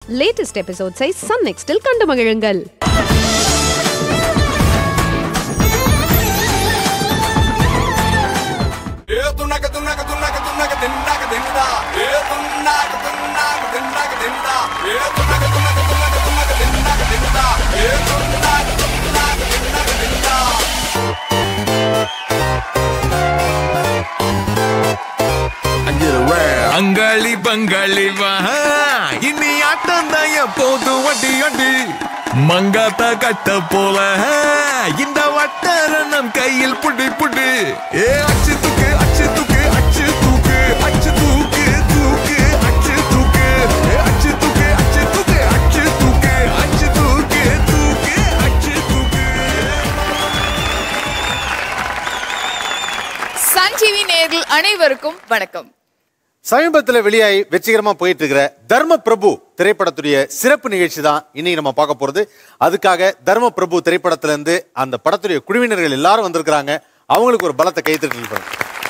Latest எபிசோட்ஸை Sun நெக்ஸ்டில் கண்டு மகிழுங்கள் ఏ తున్నక తున్నక తున్నక తున్నక తిన్నాక తిందా ఏ తున్నాక తున్నాక తిన్నాక తిందా ఏ తున్నక తున్నక తున్నక తున్నక తిన్నాక తిందా ఏ తున్నాక తున్నాక తిన్నాక తిందా அங்காளி பங்காளி வா இனி ஆட்டம் தான் எப்போது வட்டி வட்டி மங்காத்தா கட்ட போல இந்த வட்டார நம் கையில் புடி புடி ஏ அச்சு தூக்கு அச்சு தூக்கு அச்சு தூக்கு அச்சு தூக்கு தூக்கு அச்சு தூக்கு ஏ அச்சு தூக்கு அச்சு தூக்கு அச்சு தூக்கு அச்சு தூக்கு தூக்கு அச்சு தூக்கு சன் டிவி நேர்கள் அனைவருக்கும் வணக்கம் சமீபத்தில் வெளியாகி வெற்றிகரமா போயிட்டு இருக்கிற தர்ம பிரபு திரைப்படத்துடைய சிறப்பு நிகழ்ச்சி தான் இன்னைக்கு நம்ம பார்க்க போறது அதுக்காக தர்ம பிரபு திரைப்படத்துல இருந்து அந்த படத்துடைய குழுவினர்கள் எல்லாரும் வந்திருக்கிறாங்க அவங்களுக்கு ஒரு பலத்தை கைத்தட்டு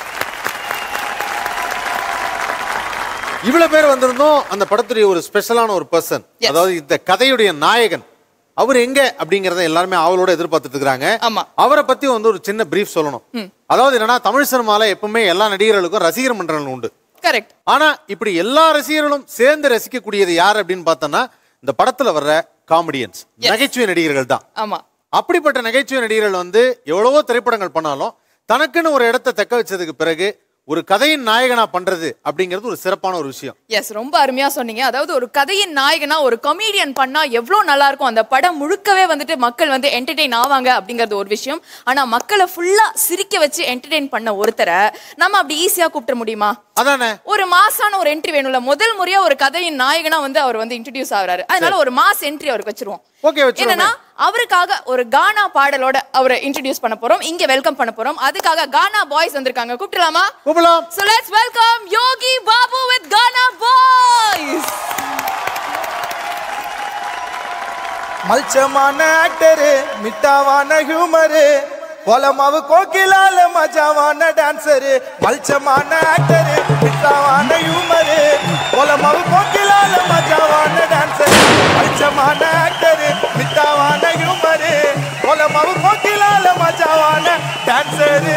இவ்வளவு பேர் வந்திருந்தோம் அந்த படத்துடைய ஒரு ஸ்பெஷலான ஒரு பர்சன் Yes. அதாவது இந்த கதையுடைய நாயகன் அவர் எங்க அப்படிங்கறத எல்லாருமே அவளோட எதிர்பார்த்துட்டு இருக்காங்க ஆமா. அவரை பத்தி வந்து ஒரு சின்ன பிரீஃப் சொல்லணும் அதாவது என்னன்னா தமிழ் சினிமால எப்பவுமே எல்லா நடிகர்களுக்கும் ரசிகர் மன்றங்கள் உண்டு கரெக்ட் ஆனா இப்படி எல்லா ரசிகர்களும் சேர்ந்து ரசிக்கக்கூடியது யார் அப்படின்னு பார்த்தோம்னா இந்த படத்துல வர்ற காமெடியன்ஸ் நகைச்சுவை நடிகர்கள் தான் ஆமா அப்படிப்பட்ட நகைச்சுவை நடிகர்கள் வந்து எவ்வளவோ திரைப்படங்கள் பண்ணாலும் தனக்குன்னு ஒரு இடத்தை தக்க வச்சதுக்கு பிறகு ஒரு கதையின் நாயகனா பண்றது அப்படிங்கிறது ஒரு சிறப்பான ஒரு விஷயம் எஸ் ரொம்ப அருமையா சொன்னீங்க அதாவது ஒரு கதையின் நாயகனா ஒரு கமெடியன் பண்ணா எவ்வளவு நல்லா இருக்கும் அந்த படம் முழுக்கவே வந்துட்டு மக்கள் வந்து என்டர்டெயின் ஆவாங்க அப்படிங்கிறது ஒரு விஷயம் ஆனா மக்களை ஃபுல்லா சிரிக்க வச்சு என்டர்டெயின் பண்ண ஒருத்தரை நம்ம அப்படி ஈஸியா கூப்பிட முடியுமா அதானே ஒரு மாசான ஒரு என்ட்ரி வேணும்ல முதல் முறையா ஒரு கதையின் நாயகனா வந்து அவர் வந்து இன்ட்ரடியூஸ் ஆகுறாரு அதனால ஒரு மாஸ் என்ட்ரி அவருக்கு வச்சிருவோம் Okay, வச்சிருவோமே. என்னன்னா அவருக்காக ஒரு கானா பாடலோட அவரை இன்ட்ரடியூஸ் பண்ண போறோம் இங்க வெல்கம் பண்ண போறோம் அதுக்காக கானா பாய்ஸ் வந்திருக்காங்க கூப்பிடலாமா கூப்பிடலாம் So let's welcome Yogi Babu with Ghana Boys. மல்ச்சமான ஆக்டரு மிட்டாவான ஹியூமரு கொலமாவு கோகிலால மஜாவான டான்சரு மல்ச்சமான ஆக்டரு மிட்டாவான ஹியூமரு கொலமாவு கோகிலால மஜாவான டான்சரு மல்ச்சமான ஆக்டரு மிட்டாவான ஹியூமரு கொலமாவு கோகிலால மஜாவான டான்சரு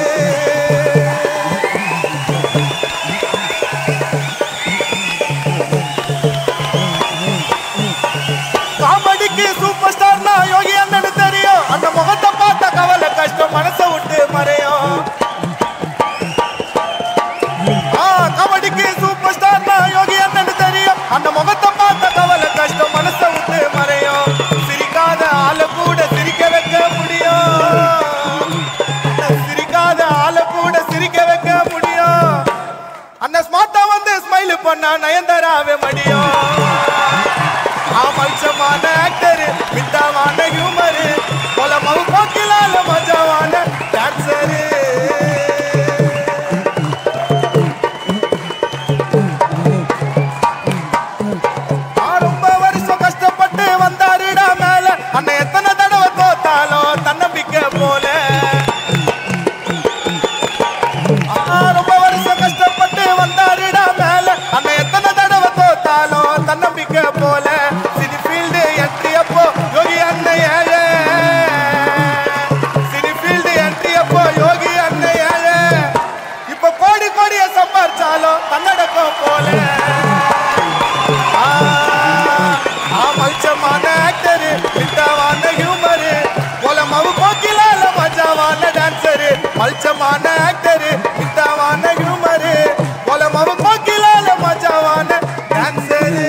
காமெடிக்கு சூப்பர் ஸ்டார் நான் யோகி அண்ணனு தெரியும் அந்த முகத்தை பார்த்த கவலை கஷ்டம் மனசை விட்டு மறையும் ஆ, காமெடிக்கு சூப்பர் ஸ்டார் நான் யோகி அண்ணனு தெரியும் அந்த முகத்தை பார்த்த கவலை கஷ்டம் மனசை விட்டு மறையும் சிரிக்காத ஆளை கூட சிரிக்க வைக்க முடியும் சிரிக்காத ஆளை கூட சிரிக்க வைக்க முடியும் அந்த ஸ்மார்ட்டா வந்து ஸ்மைல் பண்ணா நயன்தராவே மடியும் ஆமல்சமான ஆக்டரு மிட்டாவான ஹியூமரு கொலமவு கோக்கிலால மஜாவான டான்சரு நான் ரொம்ப வருஷம் கஷ்டப்பட்டு வந்தாருடா மேல அண்ணன் எத்தனை தடவை தோத்தாலும் தன்னம்பிக்கை போல ஆ, ரொம்ப வருஷம் கஷ்டப்பட்டு வந்தாருடா மேல அண்ணன் எத்தனை தடவை தோத்தாலும் தன்னம்பிக்கை போல சினி ஃபீல்டு என்ட்ரி அப்போ யோகி அண்ணன் ஏழை சினி ஃபீல்டு என்ட்ரி அப்போ யோகி அண்ணன் ஏழை இப்ப கோடி கோடிய சம்பாரிச்சாலும் தன்னடக்கம் போல ஆ, ஆ, மல்ச்சமான ஆக்டரு மிட்டாவான ஹியூமரு கொலமவு கோக்கிலால மஜாவான டான்சரு மல்ச்சமான ஆக்டரு மிட்டாவான ஹியூமரு கொலமவு கோக்கிலால மஜாவான டான்சரு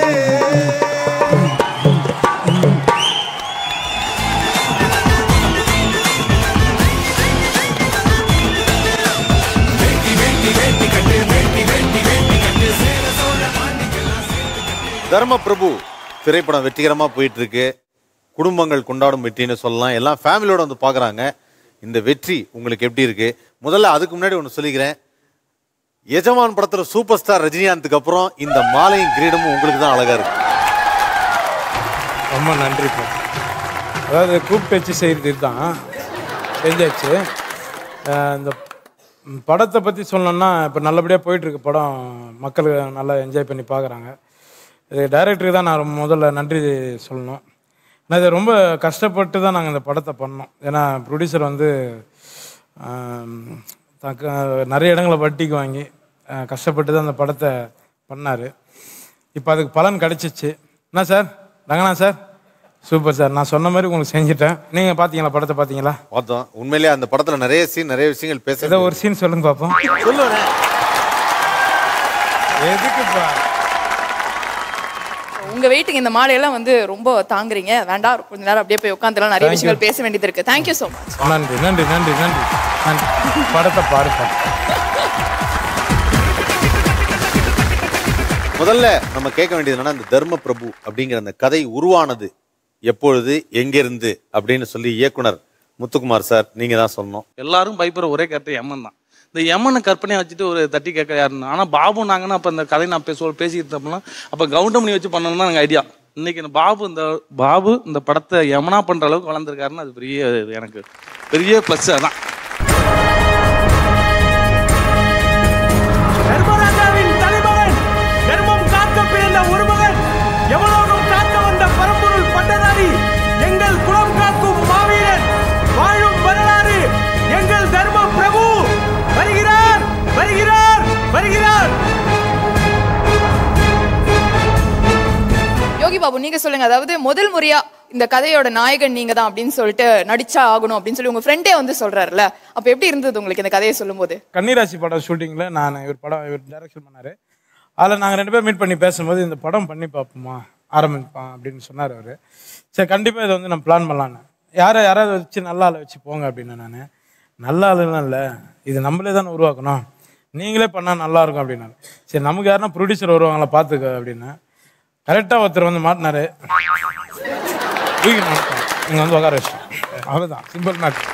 தர்ம பிரபு திரைப்படம் வெற்றிகரமா போயிட்டு இருக்கு குடும்பங்கள் கொண்டாடும் வெற்றின்னு சொல்லலாம் எல்லாம் ஃபேமிலியோட வந்து பார்க்கறாங்க இந்த வெற்றி உங்களுக்கு எப்படி இருக்கு முதல்ல அதுக்கு முன்னாடி ஒன்று சொல்லிக்கிறேன் எஜமான் படத்துல சூப்பர் ஸ்டார் ரஜினிகாந்துக்கு அப்புறம் இந்த மாலையும் கிரீடமும் உங்களுக்கு தான் அழகா இருக்கு ரொம்ப நன்றி இப்போ அதாவது கூப்பிட்டு வச்சு செய்கிறது இதுதான் செஞ்சாச்சு அஹ் இந்த ம், படத்தை பற்றி சொல்லணும்னா இப்போ நல்லபடியாக போயிட்டுருக்கு படம் மக்கள் நல்லா என்ஜாய் பண்ணி பார்க்குறாங்க இது டைரக்டருக்கு தான் நான் ரொம்ப முதல்ல நன்றி சொல்லணும் நான் இதை ரொம்ப கஷ்டப்பட்டு தான் நாங்கள் இந்த படத்தை பண்ணோம் ஏன்னா ப்ரொடியூசர் வந்து ஆம், தக்க நிறைய இடங்களை வட்டிக்கு வாங்கி அஹ், கஷ்டப்பட்டு தான் அந்த படத்தை பண்ணார் இப்போ அதுக்கு பலன் கிடைச்சிச்சு என்ன சார் ரங்கனா சார் சூப்பர் சார் நான் சொன்ன மாதிரி உங்களுக்கு செஞ்சுட்டேன் நீங்கள் பார்த்தீங்களா படத்தை பார்த்தீங்களா பார்த்தோம் உண்மையிலேயே அந்த படத்துல நிறைய சீன் நிறைய விஷயங்கள் பேச ஏதோ ஒரு சீன் சொல்லுங்க பார்ப்போம் சொல்லுவேன் எதுக்குப்பா உங்க வெயிட்டுக்கு இந்த மாலையெல்லாம் வந்து ரொம்ப தாங்குறீங்க வேண்டாம் கொஞ்ச நேரம் அப்படியே போய் உட்காந்துலாம் நிறைய Thank you. விஷயங்கள் பேச வேண்டியது இருக்கு தேங்க்யூ ஸோ மச் நன்றி நன்றி நன்றி நன்றி நன்றி படத்தை பாருப்பா முதல்ல நம்ம கேட்க வேண்டியது என்னன்னா இந்த தர்ம பிரபு அப்படிங்கிற அந்த கதை உருவானது எப்பொழுது எங்கிருந்து அப்படின்னு சொல்லி இயக்குனர் முத்துக்குமார் சார் நீங்க தான் சொல்லணும் எல்லாரும் பயப்படுற ஒரே கருத்து எம்மன் தான் இந்த எம்மனை கற்பனையை வச்சுட்டு ஒரு தட்டி கேட்க யாருன்னு ஆனால் பாபு நாங்கன்னா அப்போ இந்த கதை நான் பேச பேசிக்கிட்டு இருந்தோம்னா அப்போ கவுண்டமணி வச்சு பண்ணணும் தான் எனக்கு ஐடியா இன்னைக்கு இந்த பாபு இந்த பாபு இந்த படத்தை யமனா பண்ற அளவுக்கு வளர்ந்துருக்காருன்னு அது பெரிய இது எனக்கு பெரிய ப்ளஸ் அதான் தர்மராஜாவின் தலைமகன் தர்மம் காக்க பிறந்த ஒரு மகன் எவனோடும் காக்க வந்த பரம்பொருள் பட்டதாரி எங்கள் குலம் காக்கும் மாவீரன் வாழும் வரலாறு எங்கள் தர்ம பிரபு வருகிறார் வருகிறார் வருகிறார் யோகி பாபு நீங்க சொல்லுங்க அதாவது முதல் முறையா இந்த கதையோட நாயகன் நீங்க தான் அப்படின்னு சொல்லிட்டு நடிச்சா ஆகணும் அப்படின்னு சொல்லி உங்க ஃப்ரெண்டே வந்து சொல்றாருல்ல அப்ப எப்படி இருந்தது உங்களுக்கு இந்த கதையை சொல்லும்போது கன்னிராசி படம் ஷூட்டிங்கில் நான் இவர் படம் இவர் டைரக்ஷன் பண்ணார் அதில் நாங்கள் ரெண்டு பேரும் மீட் பண்ணி பேசும்போது இந்த படம் பண்ணி பார்ப்போமா ஆரம்பிப்பான் அப்படின்னு சொன்னார் அவர் சரி கண்டிப்பாக இதை வந்து நம்ம பிளான் பண்ணலான்னு யாரை யாராவது வச்சு நல்ல ஆளை வச்சு போங்க அப்படின்னு நான் நல்ல ஆளுலாம் இல்லை இது நம்மளே தானே உருவாக்கணும் நீங்களே பண்ணால் நல்லா இருக்கும் அப்படின்னாரு சரி நமக்கு யாருன்னா ப்ரொடியூசர் வருவாங்களா பார்த்துக்க அப்படின்னு கரெக்டாக ஒருத்தர் வந்து மாட்டினாரு தூக்கி மாட்டான் இங்கே வந்து உட்கார வச்சு அவ்வளோதான் சிம்பிள் மேட்ச்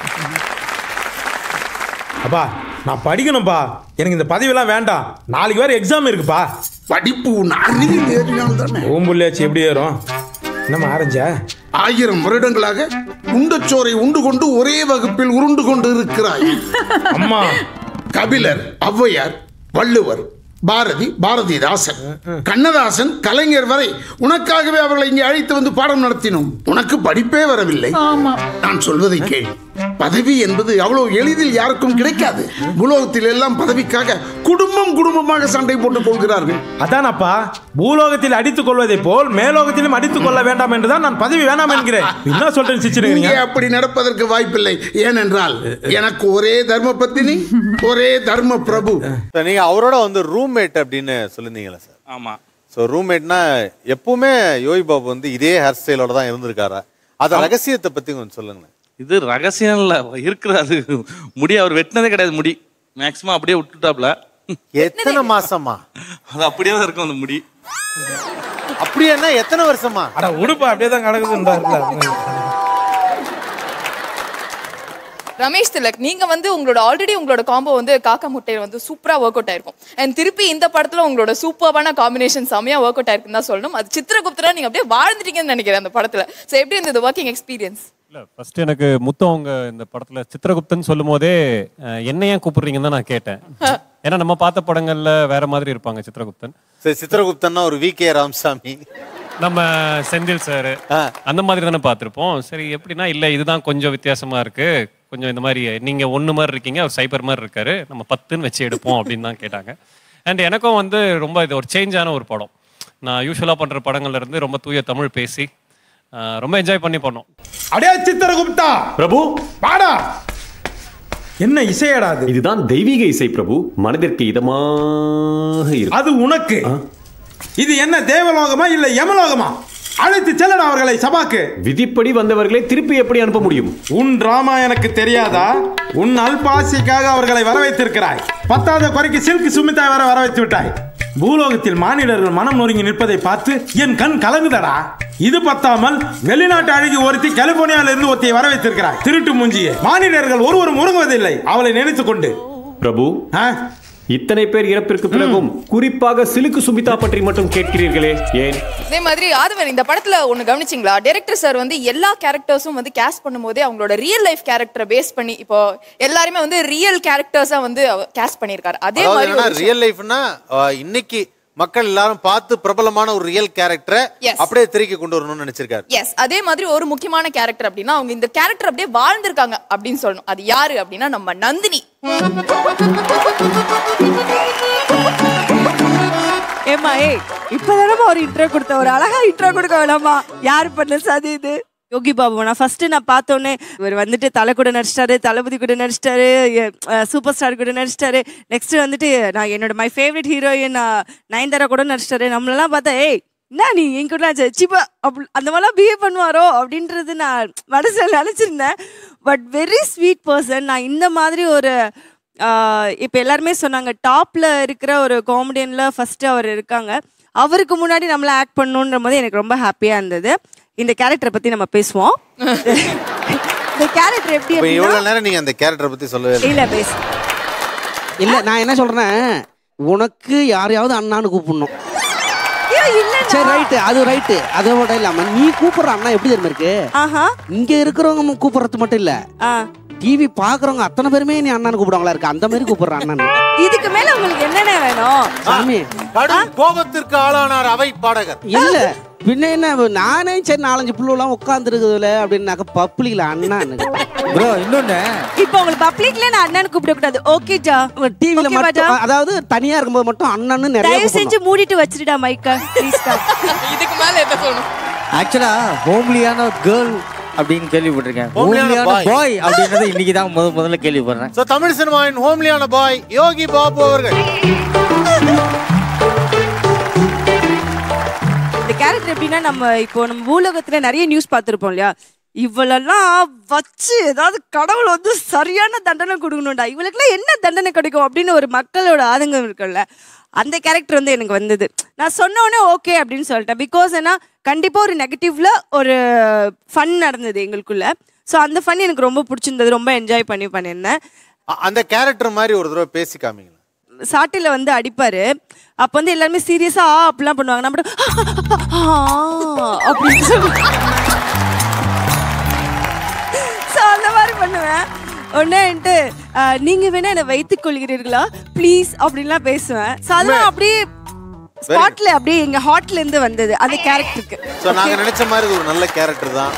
அப்பா நான் படிக்கணும்ப்பா எனக்கு இந்த பதவியெல்லாம் வேண்டாம் நாளைக்கு வேற எக்ஸாம் இருக்குப்பா படிப்பு உன் அறிவில் ஏறினால் தானே ஓம்புள்ளியாச்சு எப்படி ஏறும் என்னம்மா ஆரஞ்சா ஆயிரம் வருடங்களாக உண்டச்சோரை உண்டு கொண்டு ஒரே வகுப்பில் உருண்டு கொண்டு இருக்கிறாய் அம்மா கபிலர் ஔவையார் வள்ளுவர் பாரதி பாரதிதாசன் கண்ணதாசன் கலைஞர் வரை உனக்காகவே அவர்களை இங்கே அழைத்து வந்து பாடம் நடத்தினோம் உனக்கு படிப்பே வரவில்லை நான் சொல்வதை கேள் பதவி என்பது அவ்வளவு எளிதில் யாருக்கும் கிடைக்காது உலோகத்தில் எல்லாம் பதவிக்காக குடும்பம் குடும்பமாக சண்டை போட்டுக் கொள்கிறார்கள் அதானப்பா பூலோகத்தில் அடித்துக் கொள்வதை போல் மேலோகத்திலும் அடித்துக் கொள்ள வேண்டாம் என்றுதான் நான் பதவி வேணாம் என்கிறேன் என்ன சொல்றேன் சிச்சிருக்கீங்க இங்கே அப்படி நடப்பதற்கு வாய்ப்பில்லை ஏனென்றால் எனக்கு ஒரே தர்ம பத்தினி ஒரே தர்ம பிரபு இப்ப நீங்க அவரோட வந்து ரூம்மேட் அப்படின்னு சொல்லியிருந்தீங்களா சார் ஆமா ஸோ ரூம்மேட்னா எப்பவுமே யோகி பாபு வந்து இதே ஹேர் ஸ்டைலோட தான் இருந்திருக்காரா அது ரகசியத்தை பத்தி கொஞ்சம் சொல்லுங்களேன் இது ரகசியம் இல்லை இருக்கிற அது முடி அவர் வெட்டினதே கிடையாது முடி மேக்ஸிமம் அப்படியே விட்டுட்டாப்ல எத்தனை மாசமா அது அப்படியே தான் இருக்கும் அந்த முடி அப்படின்னா எத்தனை வருஷமா அட உடுப்பா அப்படியே தான் கிடக்குதுன்றாருல ரமேஷ் திலக் நீங்க வந்து உங்களோட ஆல்ரெடி உங்களோட காம்போ வந்து காக்கா முட்டை வந்து சூப்பரா ஒர்க் அவுட் ஆயிருக்கும் அண்ட் திருப்பி இந்த படத்துல உங்களோட சூப்பரான காம்பினேஷன் செமையா ஒர்க் அவுட் ஆயிருக்குன்னு தான் சொல்லணும் அது சித்திரகுப்தரா நீங்க அப்படியே வாழ்ந்துட்டீங்கன்னு நினைக்கிறேன் அந்த படத்துல சோ எப்படி இருந்தது ஒர்க்கிங் எக்ஸ்பீரியன்ஸ் இல்ல ஃபர்ஸ்ட் எனக்கு முத்து அவங்க இந்த படத்துல சித்திரகுப்தன் சொல்லும் போதே அஹ், என்ன ஏன் கூப்பிடுறீங்கன்னு தான் நான் கேட்டேன் ஏன்னா நம்ம பார்த்த படங்கள்ல வேற மாதிரி இருப்பாங்க சித்திரகுப்தன் சரி சித்திரகுப்தன்னா ஒரு வி கே ராமசாமி நம்ம செந்தில் சார் அந்த மாதிரி தானே பார்த்துருப்போம் சரி எப்படின்னா இல்ல இதுதான் கொஞ்சம் வித்தியாசமா இருக்கு கொஞ்சம் இந்த மாதிரி நீங்க ஒண்ணு மாதிரி இருக்கீங்க அவர் சைபர் மாதிரி இருக்காரு நம்ம பத்துன்னு வச்சு எடுப்போம் அப்படின்னு தான் கேட்டாங்க அண்ட் எனக்கும் வந்து ரொம்ப இது ஒரு சேஞ்சான ஒரு படம் நான் யூஸ்வலா பண்ற படங்கள்ல இருந்து ரொம்ப தூய தமிழ் பேசி அஹ், ரொம்ப என்ஜாய் பண்ணி பண்ணோம் அடே சித்திரகுப்தா பிரபு பாடா என்ன இசையடா அது இதுதான் தெய்வீக இசை பிரபு மனதிற்கு இதமாக இருக்கு அது உனக்கு இது என்ன தேவலோகமா இல்ல யமலோகமா அழைத்து செல்லடா அவர்களை சபாக்கு விதிப்படி வந்தவர்களை திருப்பி எப்படி அனுப்ப முடியும் உன் டிராமா எனக்கு தெரியாதா உன் அல்பாசிக்காக அவர்களை வர வைத்திருக்கிறாய் பத்தாவது குறைக்கு சில்க் சுமிதா வர வர வைத்து விட்டாய் பூலோகத்தில் மானிடர்கள் மனம் நொறுங்கி நிற்பதை பார்த்து என் கண் கலங்குதடா இது பத்தாமல் வெளிநாட்டு அழகி ஒருத்தி கலிபோர்னியால இருந்து ஒருத்தியை வர வைத்திருக்கிறாய் திருட்டு மூஞ்சியே மானிடர்கள் ஒருவரும் உறங்குவதில்லை அவளை நினைத்துக் கொண்டு பிரபு இத்தனை பேர் இறப்பிற்கு பிறகும் குறிப்பாக சிலுக்கு சுமிதா பற்றி மட்டும் கேட்கிறீர்களே ஏன் அதே மாதிரி ஆதவன் இந்த படத்துல ஒண்ணு கவனிச்சிங்களா டைரக்டர் சார் வந்து எல்லா கேரக்டர்ஸும் வந்து கேஸ்ட் பண்ணும்போதே அவங்களோட ரியல் லைஃப் கேரக்டரை பேஸ் பண்ணி இப்போ எல்லாருமே வந்து ரியல் கேரக்டர்ஸா வந்து கேஸ்ட் பண்ணியிருக்காரு அதே அதாவது மாதிரி என்னன்னா ஒரு விஷயம். ரியல் லைஃப்னா இன்னைக்கு மக்கள் எல்லாரும் பார்த்து பிரபலமான ஒரு ரியல் கேரக்டரை Yes. அப்படியே திரைக்கு கொண்டு வரணும்னு நினைச்சிருக்காரு எஸ் அதே மாதிரி ஒரு முக்கியமான கேரக்டர் அப்படின்னா அவங்க இந்த கேரக்டர் அப்படியே வாழ்ந்திருக்காங்க அப்படின்னு சொல்லணும் அது யாரு அப்படின்னா நம்ம நந்தினி ஏமா ஏய் இப்பதானமா ஒரு இன்ட்ரோ கொடுத்த ஒரு அழகா இன்ட்ரோ கொடுக்க வேணாமா யார் பண்ண சதி இது யோகி பாபு நான் ஃபர்ஸ்ட் நான் பார்த்தோன்னே இவர் வந்துட்டு தலை கூட நடிச்சிட்டாரு தளபதி கூட நடிச்சிட்டாரு சூப்பர் ஸ்டார் கூட நடிச்சிட்டாரு நெக்ஸ்ட் வந்துட்டு நான் என்னோட மை ஃபேவரட் ஹீரோயின் நயன்தாரா கூட நடிச்சிட்டாரு நம்மளெல்லாம் பார்த்தா ஏய் என்ன நீ என் கூட சிப்பா அப்படி அந்த மாதிரிலாம் பிஹேவ் பண்ணுவாரோ அப்படின்றது நான் மனசில் நினச்சிருந்தேன் பட் வெரி ஸ்வீட் பர்சன் நான் இந்த மாதிரி ஒரு இப்போ எல்லாருமே சொன்னாங்க டாப்ல இருக்கிற ஒரு காமெடியன்ல ஃபர்ஸ்ட் அவர் இருக்காங்க அவருக்கு முன்னாடி நம்மள ஆக்ட் பண்ணணுன்ற போது எனக்கு ரொம்ப ஹாப்பியா இருந்தது இந்த கேரக்டரை பத்தி நம்ம பேசுவோம் இந்த கேரக்டர் எப்படி இப்ப அப்படின்னா இவ்வளவு நேரம் நீங்க அந்த கேரக்டரை பத்தி சொல்லவே இல்லை இல்ல பேசு இல்ல நான் என்ன சொல்றேன் உனக்கு யாரையாவது அண்ணான்னு கூப்பிடணும் சரி ரைட்டு அது ரைட்டு அதோட இல்லாம நீ கூப்பிடுற அண்ணா எப்படி தெரியுமா இருக்கு ஆஹா இங்க இருக்கிறவங்க கூப்பிடுறது மட்டும் இல்ல டிவி பாக்குறவங்க அத்தனை பேருமே நீ அண்ணான்னு கூப்பிடுவாங்களா இருக்கு அந்த மாதிரி கூப்பிடுற அண்ணன் இதுக்கு மேல உங்களுக்கு என்னென்ன வேணும் சாமி கடும் கோபத்திற்கு ஆளானார் அவை பாடகர் இல்ல பின்ன என்ன நானே சரி நாலஞ்சு புள்ளுலாம் உட்காந்துருக்குதுல அப்படின்னாக்க பப்ளிக்ல அண்ணா ப்ரோ இன்னொன்னு இப்போ உங்களுக்கு பப்ளிக்ல நான் அண்ணன் கூப்பிட கூடாது ஓகேஜா டிவில Okay, மட்டும் பாஜா. அதாவது தனியா இருக்கும்போது மட்டும் அண்ணன்னு நிறைய தயவு செஞ்சு கூப்பிடணும். மூடிட்டு வச்சிருடா மைக்கா ப்ளீஸ்டா இதுக்கு மேல என்ன சொல்லணும் ஆக்சுவலா ஹோம்லியான கேர்ள் அப்படின்னு கேள்விப்பட்டிருக்கேன் Homely-ஆன ஹோம்லியான boy. பாய் அப்படின்றது இன்னைக்கு தான் முத முதல்ல கேள்விப்படுறேன் சோ தமிழ் சினிமாவின் ஹோம்லியான பாய் யோகி பாபு அவர்கள் இந்த கேரக்டர் எப்படின்னா நம்ம இப்போ நம்ம பூலோகத்துல நிறைய நியூஸ் பார்த்துருப்போம் இல்லையா இவளெல்லாம் வச்சு ஏதாவது கடவுள் வந்து சரியான தண்டனை கொடுக்கணும்டா இவளுக்குலாம் என்ன தண்டனை கிடைக்கும் அப்படின்னு ஒரு மக்களோட ஆதங்கம் இருக்குல்ல அந்த கேரக்டர் வந்து எனக்கு வந்தது நான் சொன்ன உடனே ஓகே அப்படின்னு சொல்லிட்டேன் பிகாஸ் ஏன்னா கண்டிப்பாக ஒரு நெகட்டிவ்ல ஒரு ஃபன் நடந்தது எங்களுக்குள்ள ஸோ அந்த ஃபன் எனக்கு ரொம்ப பிடிச்சிருந்தது ரொம்ப என்ஜாய் பண்ணி பண்ணியிருந்தேன் அ- அந்த கேரக்டர் மாதிரி ஒரு தடவை பேசி காமிங்க சாட்டில் வந்து அடிப்பாரு அப்போ வந்து எல்லாருமே சீரியஸா அப்படிலாம் பண்ணுவாங்க நம்ம மட்டும் ஆ, அப்படின்னு சொல்லி ஸோ அந்த மாதிரி பண்ணுவேன் உடனேன்ட்டு நீங்க வேணா என்னை வைத்துக் கொள்கிறீர்களா ப்ளீஸ் அப்படின்லாம் பேசுவேன் ஸோ அதெல்லாம் அப்படியே ஸ்பாட்ல அப்படியே எங்க ஹாட்ல இருந்து வந்தது அந்த கேரக்டருக்கு சோ நாங்க நினைச்ச மாதிரி இது ஒரு நல்ல கேரக்டர் தான்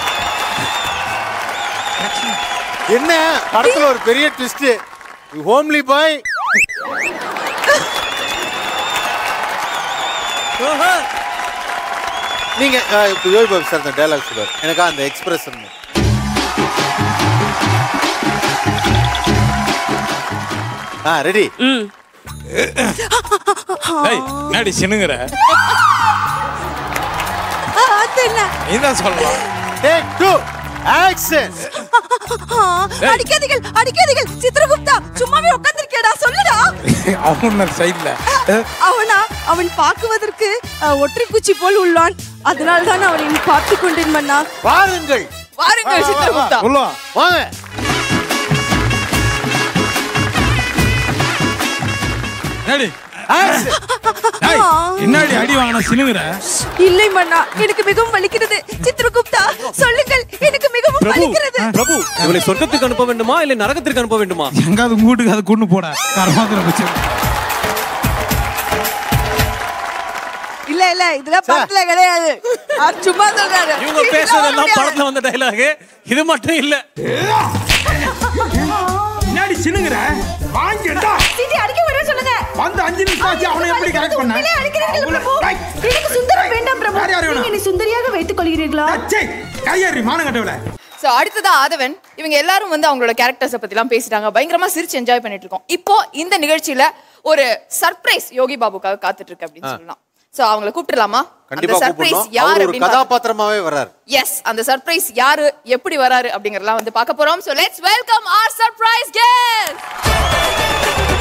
என்ன படத்துல ஒரு பெரிய ட்விஸ்ட் ஹோம்லி பாய் நீங்க அஹ், இப்ப யோகி பாபு சார் அந்த டைலாக் சொல்லுவார் எனக்கா அந்த எக்ஸ்பிரஷன் ஆ ரெடி நாடி சினுங்கிற அது என்ன நீ தான் சொல்லலாம் டேக் டூ ஆக்ஷன் ஆ, அடிக்காதீர்கள் அடிக்காதீர்கள் சித்ரகுப்தா சும்மாவே உட்கார்ந்திருக்கேடா சொல்லுடா அவன் சைட்ல அவனா அவன் பார்க்குவதற்கு அஹ், ஒற்றை குச்சி போல் உள்ளான் அதனால தான் அவனை பார்த்து கொண்டேன் மன்னா பாருங்கள் வாருங்கள் சித்ரகுப்தா வாங்க நாடி என்னடி அடி வாங்கின சினுங்கிற இல்லை மன்னா எனக்கு மிகவும் வலிக்கிறது சித்ரகுப்தா சொல்லுங்கள் எனக்கு மிகவும் வலிக்கிறது பிரபு இவளை சொர்க்கத்துக்கு அனுப்ப வேண்டுமா இல்லை நரகத்திற்கு அனுப்ப வேண்டுமா எங்காவது உங்க வீட்டுக்கு அதை கொண்டு போட கரமாத்திர வச்சு இல்ல இல்ல இதெல்லாம் படத்துல கிடையாது அவர் சும்மா சொல்றாரு இவங்க பேசுறதெல்லாம் படத்துல வந்த டைலாக் இது மட்டும் இல்ல என்னடி சினுங்கிற வாங்கிடா சிட்டி அடிக்க வர சொல்லுங்க வந்து அஞ்சு நிமிஷம் ஆச்சு அவனை எப்படி கரெக்ட் பண்ண உண்மையிலே அடிக்கிறீர்கள் பிரபு எனக்கு சுந்தரம் வேண்டாம் பிரபு யார் யார் வேணும்? நீங்க என்னை சுந்தரியாக வைத்துக் கொள்கிறீர்களா கையேறி மானம் கட்டவில ஸோ அடுத்ததா ஆதவன் இவங்க எல்லாரும் வந்து அவங்களோட கேரக்டர்ஸை பத்திலாம் பேசிட்டாங்க பயங்கரமா சிரிச்சு என்ஜாய் பண்ணிட்டு இருக்கோம் இப்போ இந்த நிகழ்ச்சியில ஒரு சர்ப்ரைஸ் யோகி பாபுக்காக காத்துட்டு இருக்கு அப்படின்னு ஆ. சொல்லலாம் சோ அவங்கள கூப்பிட்டுலாமா அந்த கண்டிப்பா சர்ப்ரைஸ் கூப்பிடணும் யார் அவர் ஒரு அப்படின்னு கதாபாத்திரமாவே வர்றாரு எஸ் அந்த சர்ப்ரைஸ் யாரு எப்படி வராரு அப்படிங்கறதெல்லாம் வந்து பார்க்க போறோம் so let's welcome our surprise guest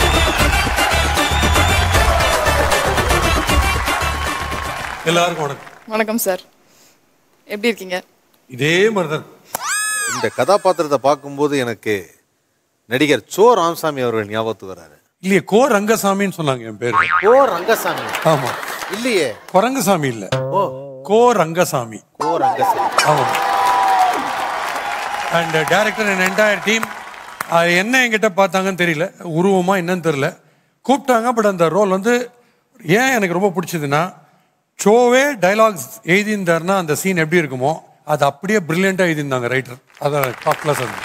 எல்லாருக்கும் வணக்கம் வணக்கம் சார் எப்படி இருக்கீங்க இதே மாதிரிதான் இந்த கதாபாத்திரத்தை பார்க்கும்போது எனக்கு நடிகர் சோ ராமசாமி அவர்கள் ஞாபகத்துக்கு வராரு இல்லையே கோ ரங்கசாமின்னு சொன்னாங்க என் பேரு கோ ரங்கசாமி ஆமா இல்லையே குரங்கசாமி இல்ல ஓ கோ ரங்கசாமி கோ ரங்கசாமி ஆமா and director and entire team என்ன என்கிட்ட பார்த்தாங்கன்னு தெரியல உருவமா என்னன்னு தெரியல கூப்பிட்டாங்க பட் அந்த ரோல் வந்து ஏன் எனக்கு ரொம்ப பிடிச்சதுன்னா ஷோவே டைலாக்ஸ் எழுதியிருந்தாருன்னா அந்த சீன் எப்படி இருக்குமோ அது அப்படியே பிரில்லியண்ட்டாக எழுதியிருந்தாங்க ரைட்டர் அதான் டாப் கிளாஸ் அது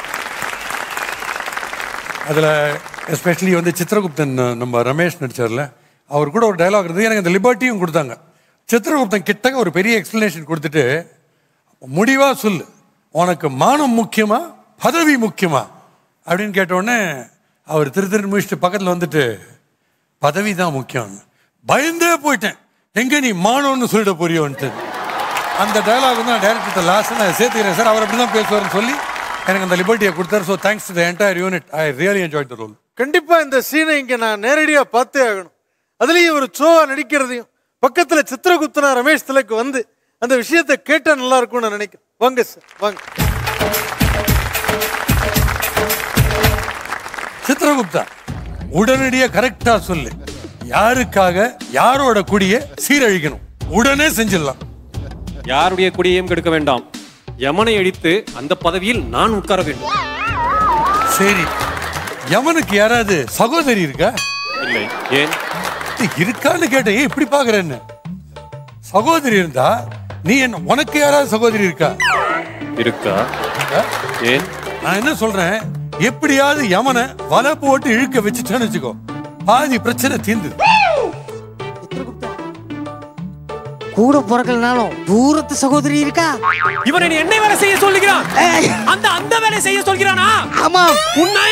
அதில் எஸ்பெஷலி வந்து சித்திரகுப்தன் நம்ம ரமேஷ் நடிச்சார்ல அவர் கூட ஒரு டைலாக் இருந்தது எனக்கு அந்த லிபர்ட்டியும் கொடுத்தாங்க சித்திரகுப்தன் கிட்டக்க ஒரு பெரிய எக்ஸ்பிளனேஷன் கொடுத்துட்டு முடிவாக சொல்லு உனக்கு மானம் முக்கியமா பதவி முக்கியமா அப்படின்னு கேட்டோடனே அவர் திரு திரு முடிச்சுட்டு பக்கத்தில் வந்துட்டு பதவி தான் முக்கியம் பயந்தே போயிட்டேன் எங்க நீ மானம்னு சொல்லிட போறியோன்ட்டு அந்த டயலாக் வந்து நான் டேரக்டர் லாஸ்ட் நான் சேர்த்துக்கிறேன் சார் அவர் அப்படி தான் பேசுவார்னு சொல்லி எனக்கு அந்த லிபர்ட்டியை கொடுத்தாரு so thanks to the entire unit I really enjoy the role கண்டிப்பா இந்த சீனை இங்க நான் நேரடியா பார்த்தே ஆகணும் அதுலயும் ஒரு சோவா நடிக்கிறதையும் பக்கத்துல சித்திரகுப்தனா ரமேஷ் திலக்கு வந்து அந்த விஷயத்தை கேட்டா நல்லா இருக்கும்னு நான் நினைக்கிறேன் வாங்க சார் வாங்க சித்திரகுப்தா உடனடியா கரெக்டா சொல்லு யாருக்காக யாரோட குடிய சீரழிக்கணும் உடனே செஞ்சிடலாம் யாருடைய குடியையும் கெடுக்க வேண்டாம் யமனை அடித்து அந்த பதவியில் நான் உட்கார வேண்டும் சரி யமனுக்கு யாராவது சகோதரி இருக்கா இல்லை ஏன் இருக்கான்னு கேட்டேன் ஏன் இப்படி பாக்குறேன்னு சகோதரி இருந்தா நீ என்ன உனக்கு யாராவது சகோதரி இருக்கா இருக்கா ஏன் நான் என்ன சொல்றேன் எப்படியாவது யமனை வலை போட்டு இழுக்க வச்சுட்டேன்னு வச்சுக்கோ பாதி பிரச்சனை தீர்ந்து கூட பிறக்கலனாலும் தூரத்து சகோதரி இருக்கா இவனை நீ என்ன வேலை செய்ய சொல்லுகிறான் அந்த அந்த வேலை செய்ய சொல்கிறானா ஆமா உன்னை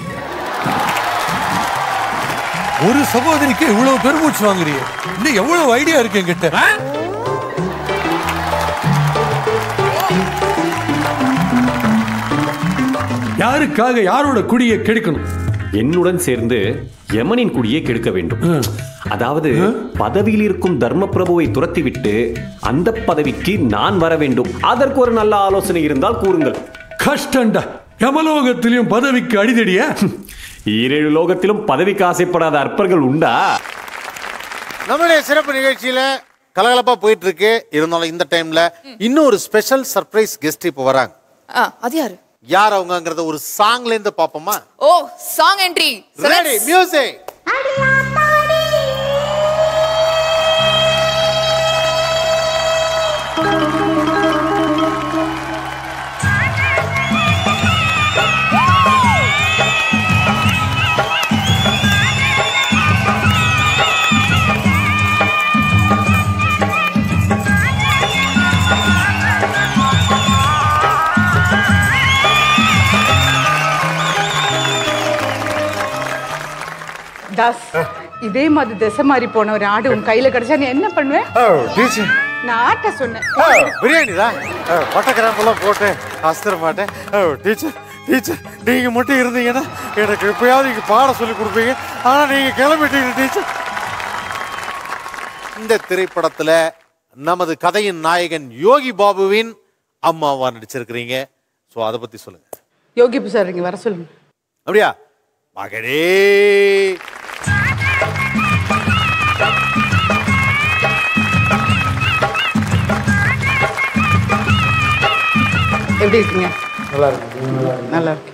ஒரு சகோதரிக்கு இவ்வளவு பெருமூச்சு வாங்குறிய இன்னும் எவ்வளவு ஐடியா இருக்கு என்கிட்ட யாருக்காக யாரோட குடியை கெடுக்கணும் என்னுடன் சேர்ந்து யமனின் குடியை கெடுக்க வேண்டும் அதாவது பதவியில் இருக்கும் தர்ம பிரபுவை துரத்திவிட்டு அந்த பதவிக்கு நான் வர வேண்டும் அதற்கு ஒரு நல்ல ஆலோசனை இருந்தால் கூறுங்கள் கஷ்டண்டா யமலோகத்திலையும் பதவிக்கு அடிதடியா ஈரேழு லோகத்திலும் பதவிக்கு ஆசைப்படாத அற்பர்கள் உண்டா நம்மளுடைய சிறப்பு நிகழ்ச்சியில கலகலப்பா போயிட்டு இருக்கு இருந்தாலும் இந்த டைம்ல இன்னும் ஒரு ஸ்பெஷல் சர்ப்ரைஸ் கெஸ்ட் இப்போ வராங்க ஆ, அது யாரு யார் அவங்கங்கறத ஒரு சாங்ல இருந்து பாப்போமா ஓ சாங் என்ட்ரி ரெடி மியூசிக் தாஸ் இதே மாதிரி திசை மாறி போன ஒரு ஆடு உன் கையில கிடைச்சா நீ என்ன பண்ணுவேன் டீச்சர் நான் ஆட்ட சொன்னேன் பிரியாணி தான் பட்டை கிராம்பெல்லாம் போட்டு அஸ்திர மாட்டேன் டீச்சர் டீச்சர் நீங்க மட்டும் இருந்தீங்கன்னா எனக்கு எப்பயாவது இங்க பாட சொல்லி கொடுப்பீங்க ஆனா நீங்க கிளம்பிட்டீங்க டீச்சர் இந்த திரைப்படத்துல நமது கதையின் நாயகன் யோகி பாபுவின் அம்மாவா நடிச்சிருக்கிறீங்க ஸோ அதை பத்தி சொல்லுங்க யோகி சார் இங்க வர சொல்லுங்க அப்படியா மகனே எப்படி இருக்கீங்க நல்லா இருக்கு நல்லா இருக்கு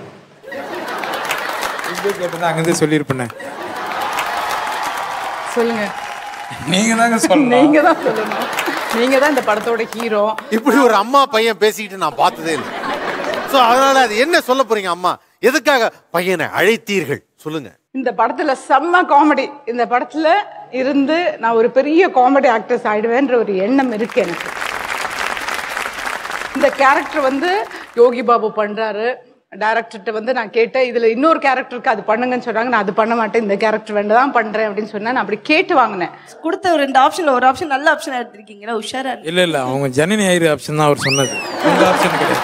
இங்கே கேட்டதா அங்கேருந்து சொல்லியிருப்பேன் சொல்லுங்க நீங்க தாங்க சொல்லணும் நீங்க தான் சொல்லணும் நீங்க தான் இந்த படத்தோட ஹீரோ இப்படி ஒரு அம்மா பையன் பேசிக்கிட்டு நான் பார்த்ததே இல்லை ஸோ அதனால அது என்ன சொல்ல போறீங்க அம்மா எதுக்காக பையனை அழைத்தீர்கள் சொல்லுங்க இந்த படத்துல செம்ம காமெடி இந்த படத்துல இருந்து நான் ஒரு பெரிய காமெடி ஆக்ட்ரஸ் ஆயிடுவேன்ற ஒரு எண்ணம் இருக்கு எனக்கு இந்த கேரக்டர் வந்து யோகி பாபு பண்றாரு டைரக்டர்கிட்ட வந்து நான் கேட்டேன் இதுல இன்னொரு கேரக்டருக்கு அது பண்ணுங்கன்னு சொன்னாங்க நான் அது பண்ண மாட்டேன் இந்த கேரக்டர் வேண்டாம் தான் பண்றேன் அப்படின்னு சொன்னா நான் அப்படி கேட்டு வாங்கினேன் கொடுத்த ஒரு ரெண்டு ஆப்ஷன்ல ஒரு ஆப்ஷன் நல்ல ஆப்ஷன் எடுத்திருக்கீங்களா உஷாரா இருக்கு. இல்ல இல்ல அவங்க ஜனனி ஐயர் ஆப்ஷன் தான் அவர் சொன்னது இந்த ஆப்ஷன் கிடையாது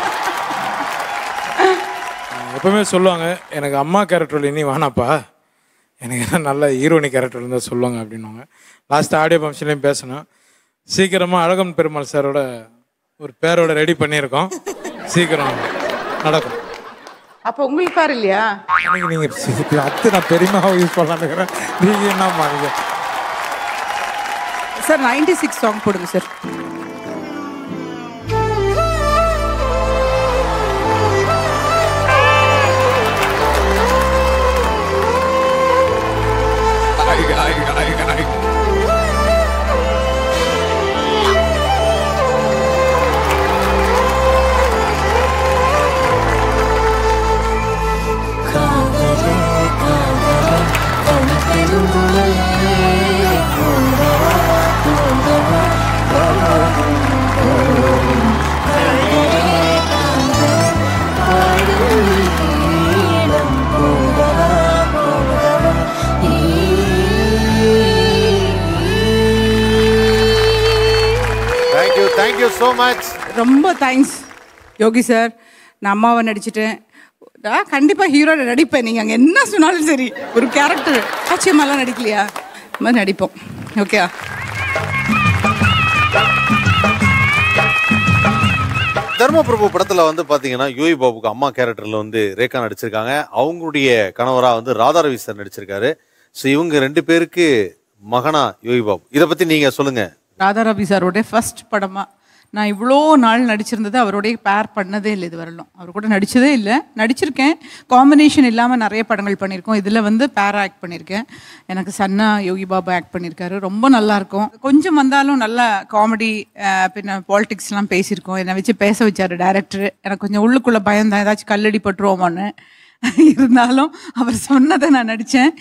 எப்பவுமே சொல்லுவாங்க எனக்கு அம்மா கேரக்டர் இனி வேணாப்பா எனக்கு என்ன நல்ல ஹீரோனி கேரக்டர் இருந்தால் சொல்லுவாங்க அப்படின்னுவாங்க லாஸ்ட் ஆடியோ ஃபங்க்ஷன்லேயும் பேசணும் சீக்கிரமாக அழகன் பெருமாள் சாரோட ஒரு பேரோட ரெடி பண்ணியிருக்கோம் சீக்கிரம் நடக்கும் அப்ப உங்களுக்கு பாரு இல்லையா எனக்கு நீங்கள் அத்து நான் பெரியமாவை யூஸ் பண்ணலான்னு நீங்கள் என்னம்மா நீங்கள் சார் நைன்டி சிக்ஸ் சாங் போடுங்க sir I, I, I, I, thank you so much ரொம்ப தேங்க்ஸ் யோகி சார் நான் அம்மாவை நடிச்சிட்டேன் நான் கண்டிப்பாக ஹீரோட நடிப்பேன் நீங்கள் அங்கே என்ன சொன்னாலும் சரி ஒரு கேரக்டர் ஆச்சரியமாலாம் நடிக்கலையா இந்த மாதிரி நடிப்போம் ஓகே தர்மபிரபு படத்துல வந்து பாத்தீங்கன்னா யோகி பாபுக்கு அம்மா கேரக்டர்ல வந்து ரேகா நடிச்சிருக்காங்க அவங்களுடைய கணவரா வந்து ராதாரவி சார் நடிச்சிருக்காரு ஸோ இவங்க ரெண்டு பேருக்கு மகனா யோகி பாபு இதை பத்தி நீங்க சொல்லுங்க ராதாரவி சாரோட ஃபர்ஸ்ட் படமா நான் இவ்வளோ நாள் நடிச்சிருந்தது அவரோடய பேர் பண்ணதே இல்லை இது வரலும் அவர் கூட நடிச்சதே இல்லை நடிச்சிருக்கேன் காம்பினேஷன் இல்லாமல் நிறைய படங்கள் பண்ணியிருக்கோம் இதில் வந்து பேர் ஆக்ட் பண்ணியிருக்கேன் எனக்கு சன்னா யோகி பாபா ஆக்ட் பண்ணியிருக்காரு ரொம்ப நல்லா இருக்கும் கொஞ்சம் வந்தாலும் நல்ல காமெடி பின்ன பாலிடிக்ஸ்லாம் பேசியிருக்கோம் என்னை வச்சு பேச வச்சாரு டைரக்டர் எனக்கு கொஞ்சம் உள்ளுக்குள்ளே பயம் தான் ஏதாச்சும் கல்லடி பட்டுருவோமான்னு இருந்தாலும் அவர் சொன்னதை நான் நடித்தேன்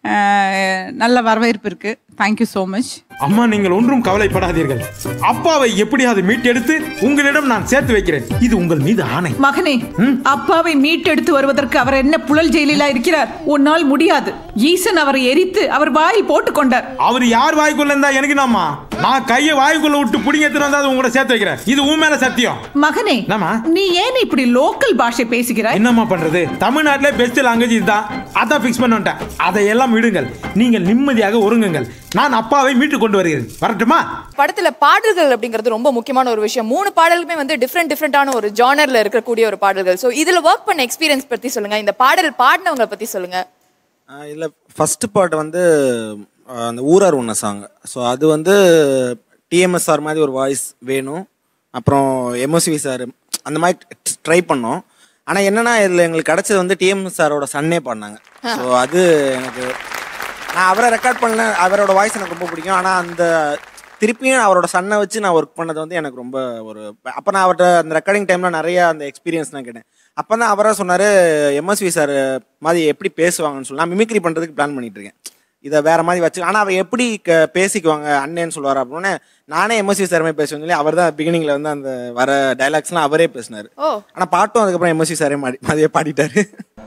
நல்ல வரவேற்பு இருக்குது தேங்க்யூ ஸோ மச் அம்மா நீங்கள் ஒன்றும் கவலைப்படாதீர்கள் அப்பாவை எப்படியாவது மீட்டெடுத்து உங்களிடம் நான் சேர்த்து வைக்கிறேன் இது உங்கள் மீது ஆணை மகனே அப்பாவை மீட்டெடுத்து வருவதற்கு அவர் என்ன புழல் ஜெயிலிலா இருக்கிறார் உன்னால் முடியாது ஈசன் அவரை எரித்து அவர் வாயில் போட்டுக் கொண்டார் அவர் யார் வாய்க்குள்ள இருந்தா எனக்கு நாமா நான் கையை வாய்க்குள்ள விட்டு புடிங்க எடுத்துட்டு வந்தா உங்களை சேர்த்து வைக்கிறேன் இது உன் மேல சத்தியம் மகனே நீ ஏன் இப்படி லோக்கல் பாஷை பேசுகிறாய் என்னம்மா பண்றது தமிழ்நாட்டிலே பெஸ்ட் லாங்குவேஜ் இதுதான் அதான் ஃபிக்ஸ் பண்ணிட்டேன் அதையெல்லாம் விடுங்கள் நீங்கள் நிம்மதியாக ஒருங்குங்கள் நான் அப்பாவை மீட்டு கொண்டு வருகிறேன் வரட்டுமா படத்துல பாடல்கள் அப்படிங்கிறது ரொம்ப முக்கியமான ஒரு விஷயம் மூணு பாடலுமே வந்து டிஃப்ரெண்ட் டிஃப்ரெண்டான ஒரு ஜானர்ல இருக்கக்கூடிய ஒரு பாடல்கள் ஸோ இதுல ஒர்க் பண்ண எக்ஸ்பீரியன்ஸ் பத்தி சொல்லுங்க இந்த பாடல் பாடினவங்க பத்தி சொல்லுங்க இல்லை ஃபஸ்ட்டு பாட்டு வந்து ஆஹ், அந்த ஊரார் உன்ன சாங் ஸோ அது வந்து டிஎம்எஸ்ஆர் மாதிரி ஒரு வாய்ஸ் வேணும் அப்புறம் எம்எஸ்வி சார் அந்த மாதிரி ட்ரை பண்ணோம் ஆனால் என்னன்னா இதில் எங்களுக்கு கிடச்சது வந்து டிஎம்எஸ் சாரோட சன்னே பாடினாங்க ஸோ அது எனக்கு நான் அவரை ரெக்கார்ட் பண்ணல அவரோட வாய்ஸ் எனக்கு ரொம்ப பிடிக்கும் ஆனால் அந்த திருப்பியும் அவரோட சன்னை வச்சு நான் ஒர்க் பண்ணது வந்து எனக்கு ரொம்ப ஒரு அப்போ நான் அவர்கிட்ட அந்த ரெக்கார்டிங் டைமில் நிறைய அந்த எக்ஸ்பீரியன்ஸ் நான் கேட்டேன் அப்போ தான் அவராக சொன்னார் எம்எஸ்வி சார் மாதிரி எப்படி பேசுவாங்கன்னு சொல்லி நான் மிமிக்ரி பண்ணுறதுக்கு பிளான் பண்ணிட்டு இருக்கேன் இதை வேற மாதிரி வச்சு ஆனால் அவர் எப்படி க பேசிக்குவாங்க அண்ணேன்னு சொல்லுவார் அப்படின்னு நானே எம்எஸ்வி சாருமே பேசுவேன் சொல்லி அவர் தான் பிகினிங்கில் வந்து அந்த வர டைலாக்ஸ்லாம் அவரே பேசினார் ஓ ஆனால் பாட்டும் அதுக்கப்புறம் எம்எஸ்வி சாரே மாடி மாதிரியே பாடிட்டாரு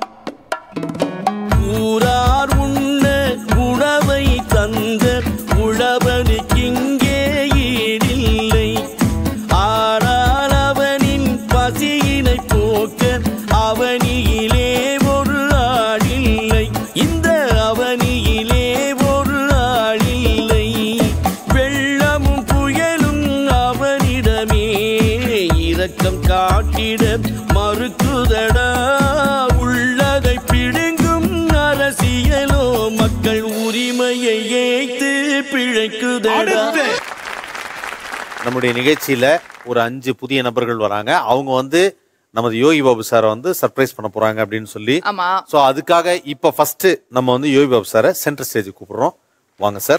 ஊரார் உண்ண உணவை தந்த உழவனுக்கிங்கே ஈடில்லை ஆனால் அவனின் பசியினை போக்க அவனியிலே ஒரு ஆளில்லை இந்த அவனியிலே ஒரு ஆளில்லை வெள்ளமும் புயலும் அவனிடமே இரக்கம் காட்டிட மறுக்குதடா உள்ளதை பிடுங்கும் அரசியலோ மக்கள் உரிமையை ஏய்த்து பிழைக்குதடா நம்முடைய நிகழ்ச்சியில ஒரு அஞ்சு புதிய நபர்கள் வராங்க அவங்க வந்து நமது யோகி பாபு சாரை வந்து சர்ப்ரைஸ் பண்ண போறாங்க அப்படின்னு சொல்லி ஆமா ஸோ அதுக்காக இப்போ ஃபர்ஸ்ட் நம்ம வந்து யோகி பாபு சாரை சென்டர் ஸ்டேஜ் கூப்பிடுறோம் வாங்க சார்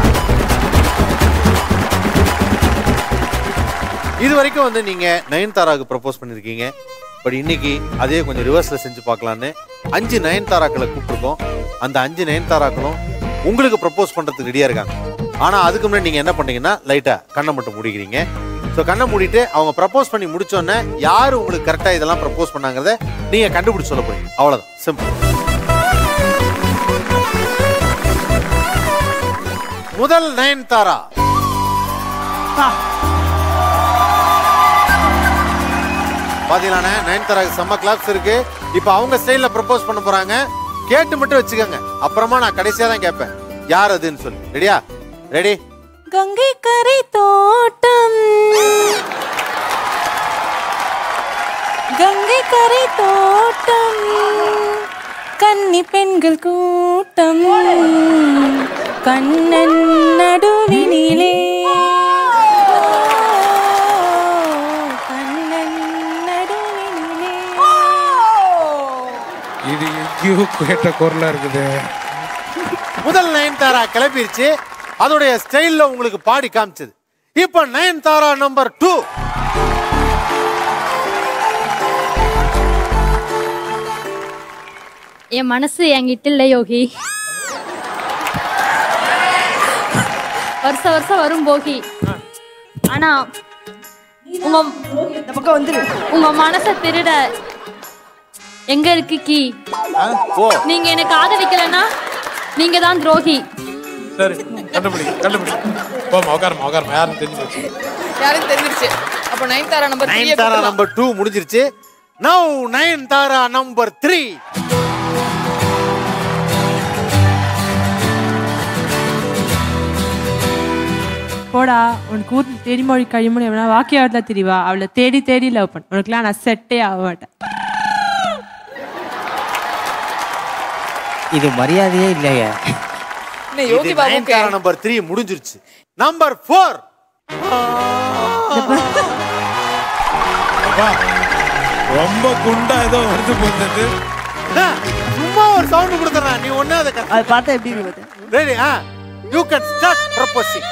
இது வரைக்கும் வந்து நீங்க நயன்தாராவுக்கு ப்ரப்போஸ் பண்ணிருக்கீங்க பட் இன்னைக்கு அதே கொஞ்சம் ரிவர்ஸ்ல செஞ்சு பார்க்கலான்னு அஞ்சு நயன்தாராக்களை கூப்பிட்டுருக்கோம் அந்த அஞ்சு நயன்தாராக்களும் உங்களுக்கு ப்ரப்போஸ் பண்றதுக்கு ரெடியா இருக்காங்க ஆனா அதுக்கு முன்னாடி நீங்க என்ன பண்ணீங்கன்னா லைட்டா கண்ணை மட்டும் மூடிக்கிறீங்க ஸோ கண்ணை மூடிட்டு அவங்க ப்ரப்போஸ் பண்ணி முடிச்சோன்னே யார் உங்களுக்கு கரெக்டா இதெல்லாம் ப்ரப்போஸ் பண்ணாங்கிறத நீங்க கண்டுபிடிச்சு சொல்ல போறீங்க அவ்வளவுதான் சிம்பிள் முதல் நயன்தாரா பாத்தீங்களாண்ணே நயன்தாராக்கு செம்ம கிளாப்ஸ் இருக்கு இப்போ அவங்க ஸ்டைல்ல ப்ரப்போஸ் பண்ண போறாங்க கேட்டு மட்டும் வச்சுக்கோங்க அப்புறமா நான் கடைசியா தான் கேட்பேன் யார் அதுன்னு சொல்லி ரெடியா ரெடி கங்கை கரை தோட்டம் கங்கை கரை தோட்டம் கன்னி பெண்கள் கூட்டம் கண்ணன் நடுவினிலே கண்ணன் நடுவினிலே இது எங்கேயோ கேட்ட குரலா இருக்குது முதல் நயன்தாரா கிளப்பிருச்சு அதோடைய ஸ்டைல்ல உங்களுக்கு பாடி காமிச்சது இப்போ நயன்தாரா நம்பர் டூ என் மனசு என்கிட்ட இல்லை யோகி வருஷம் வருஷம் வரும் போகி ஆனா உங்க இந்த பக்கம் வந்துரு உங்க மனசை திருட எங்க இருக்கு கீ நீங்க எனக்கு ஆதரிக்கலன்னா நீங்க தான் துரோகி சரி கண்டுபிடி கண்டுபிடி போமா உட்காரமா உட்காரமா யாரும் தெரிஞ்சு போச்சு யாரும் தெரிஞ்சிருச்சு அப்போ Nayanthara number nine Tara number two முடிஞ்சிருச்சு now nine Tara number three போடா உனக்கு ஊர் தேடிமொழி கழிமொழி எவனா வாக்கியாவதுல தெரியவா அவளை தேடி தேடி லவ் பண்ண உனக்குலாம் நான் செட்டே ஆக மாட்டேன் இது மரியாதையே இல்லையே இன்னும் யோகி பாபுக்கு நம்பர் த்ரீ முடிஞ்சிருச்சு நம்பர் ஃபோர் ரொம்ப குண்டா ஏதோ வருது போந்தது சும்மா ஒரு சவுண்ட் கொடுத்துறேன் நீ ஒண்ணு அதை அது பார்த்தா எப்படி இருக்குது ரெடி ஆ யூ கேன் ஸ்டார்ட் ப்ரப்போசிங்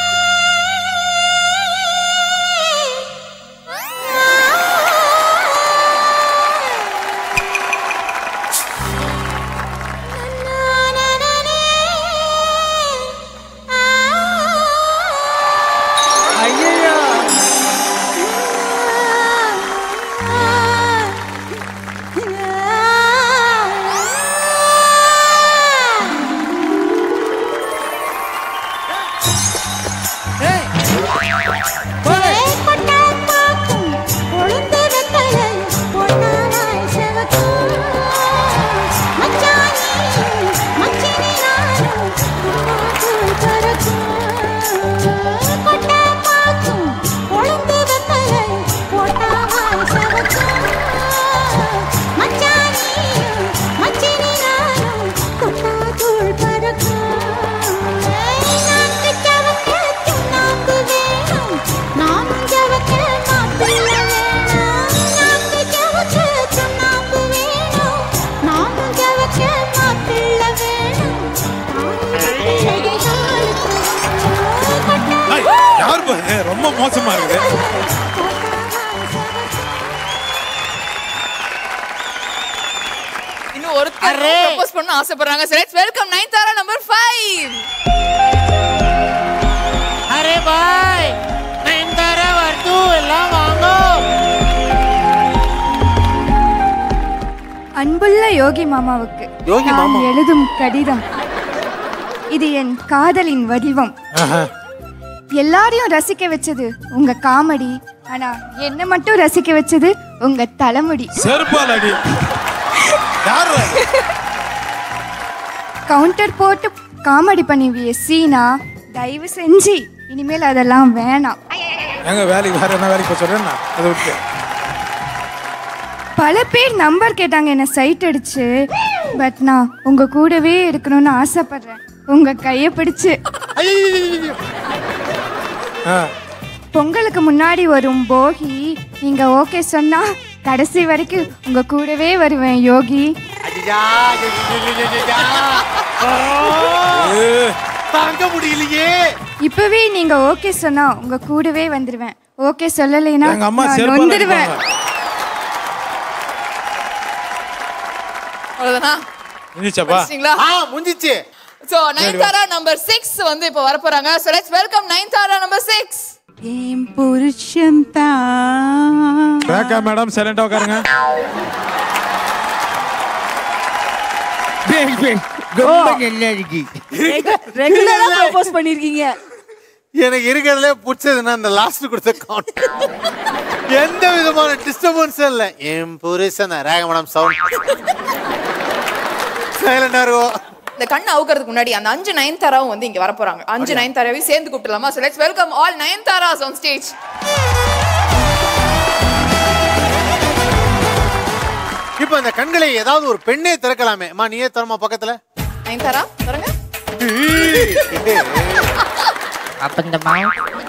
யார் பாரு ரொம்ப மோசமா இருக்குது இன்னும் ஒருத்தர் ப்ரப்போஸ் பண்ண ஆசைப்படுறாங்க சரி வெல்கம் நயன்தாரா நம்பர் ஃபைவ் அரே பாய் நயன்தாரா வர்து எல்லாம் வாங்கோ அன்புள்ள யோகி மாமாவுக்கு யோகி நான் மாமா. எழுதும் கடிதம் இது என் காதலின் வடிவம் எல்லாரையும் ரசிக்க வச்சது உங்க காமெடி ஆனா என்ன மட்டும் ரசிக்க வச்சது உங்க தலைமுடி செருப்பால் அடி யார் கவுண்டர் போட்டு காமெடி பண்ணுவிய சீனா தயவு செஞ்சு இனிமேல் அதெல்லாம் வேணாம் எங்க வேலைக்கு வேற என்ன வேலைக்கு போக சொல்றேன் அதை விட்டு பல பேர் நம்பர் கேட்டாங்க என்ன சைட் அடிச்சு பட் நான் உங்க கூடவே இருக்கணும்னு ஆசைப்படுறேன் உங்க கையை பிடிச்சு பொங்கலுக்கு முன்னாடி வரும் போகி நீங்க ஓகே சொன்னா கடைசி வரைக்கும் உங்க கூடவே வருவேன் யோகி தாங்க முடியலையே இப்பவே நீங்க ஓகே சொன்னா உங்க கூடவே வந்துருவேன் ஓகே சொல்லலைன்னா எங்க அம்மா நான் செருப்பால் நொந்துடுவேன் அடிப்பாங்க. அவ்வளவுதானா முடிஞ்சிச்சாப்பா முடிச்சிங்களா ஆ முடிஞ்சிச்சு சோ நயன்தாரா நம்பர் சிக்ஸ் வந்து இப்போ வர போறாங்க so let's welcome Nayanthara number six என் புருஷன் தான் ரேகா மேடம் சைலண்டா உட்காருங்க ரொம்ப நல்லா இருக்கு ரெகுலரா ப்ரோபோஸ் பண்ணிருக்கீங்க எனக்கு இருக்கிறதுலே பிடிச்சதுன்னா இந்த லாஸ்ட் கொடுத்த கவுண்ட் எந்த விதமான டிஸ்டர்பன்ஸும் இல்லை என் புருஷன் ரேக மேடம் சவுண்ட் சைலண்டா இருக்கும் இந்த கண்ணை அவுக்கிறதுக்கு முன்னாடி அந்த அஞ்சு நயன்தாராவும் வந்து இங்க வர போறாங்க அஞ்சு நயன்தாராவையும் சேர்ந்து கூப்பிடலாமா so let's welcome all Nayantharas on stage இப்போ இந்த கண்களை ஏதாவது ஒரு பெண்ணே திறக்கலாமே அம்மா நீயே தரமா பக்கத்துல நயன்தாரா பாருங்க அப்ப இந்த மா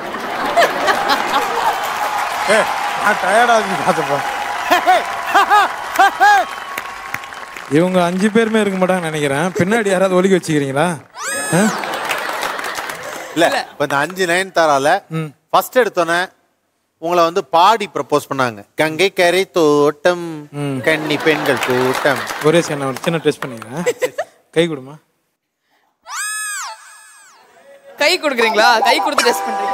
ஏ நான் டயர்டா இருக்கு பார்த்துப்பா இவங்க அஞ்சு பேருமே இருக்க மாட்டாங்கன்னு நினைக்கிறேன் பின்னாடி யாராவது ஒலிக்க வச்சுக்கிறீங்களா ஆ? இல்ல இப்ப இந்த அஞ்சு நயன் தாரால ஃபர்ஸ்ட் எடுத்தோன்னே உங்களை வந்து பாடி ப்ரப்போஸ் பண்ணாங்க கங்கை கரை தோட்டம் கன்னி பெண்கள் கூட்டம் ஒரே சின்ன ஒரு சின்ன டெஸ்ட் பண்ணிக்கிறேன் கை கொடுமா கை கொடுக்குறீங்களா கை கொடுத்து டெஸ்ட் பண்றீங்க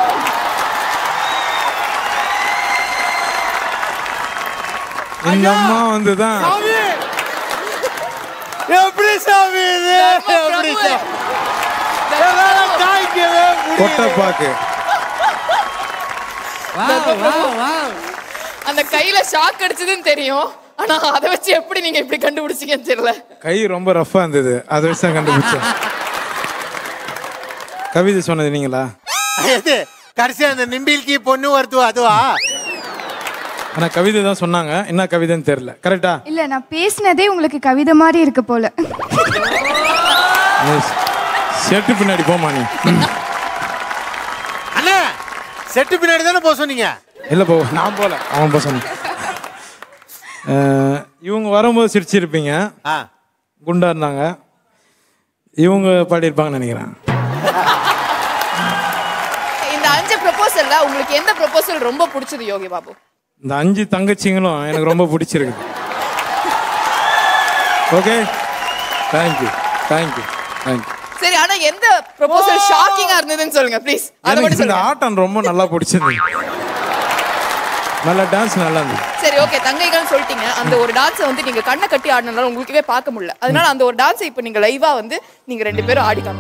இந்த அம்மா வந்து தான் எப்படி சாமி இது எப்படி சாமி? கொட்டப்பாக்கு அந்த கையில ஷாக் அடிச்சதுன்னு தெரியும் ஆனா அதை வச்சு எப்படி நீங்க இப்படி கண்டுபிடிச்சீங்கன்னு தெரியல கை ரொம்ப ரஃப்பா இருந்தது அதை வச்சு தான் கண்டுபிடிச்சேன் கவிதை சொன்னது நீங்களா எது கடைசியா அந்த நிம்பில்கி பொண்ணு வருது அதுவா ஆனா கவிதை தான் சொன்னாங்க என்ன கவிதைன்னு தெரியல கரெக்டா இல்ல நான் பேசினதே உங்களுக்கு கவிதை மாதிரி இருக்கு போல செட்டு பின்னாடி போமா நீ அண்ணா செட்டு பின்னாடி தானே போக சொன்னீங்க இல்ல போ நான் போல அவன் போ சொன்னான் அஹ், இவங்க வரும்போது சிரிச்சிருப்பீங்க குண்டா இருந்தாங்க இவங்க பாடியிருப்பாங்கன்னு நினைக்கிறேன் இந்த அஞ்சு ப்ரொபோசல்ல உங்களுக்கு எந்த ப்ரொபோசல் ரொம்ப பிடிச்சது யோகி பாபு இந்த அஞ்சு தங்கச்சிங்களும் எனக்கு ரொம்ப பிடிச்சிருக்கு ஓகே தேங்க்யூ தேங்க்யூ தேங்க்யூ சரி ஆனா எந்த ப்ரொபோசல் ஷாக்கிங்கா இருந்ததுன்னு சொல்லுங்க ப்ளீஸ் அதை எனக்கு மட்டும் இந்த சொல்லுங்க ஆட்டம் ரொம்ப நல்லா பிடிச்சிருந்தது நல்லா டான்ஸ் நல்லா இருந்தது சரி ஓகே தங்கைகள் சொல்லிட்டீங்க அந்த ஒரு டான்ஸை வந்து நீங்க கண்ணை கட்டி ஆடினால உங்களுக்கே பார்க்க முடியல அதனால அந்த ஒரு டான்ஸை இப்போ நீங்க லைவா வந்து நீங்க ரெண்டு பேரும் ஆடிக்கணும்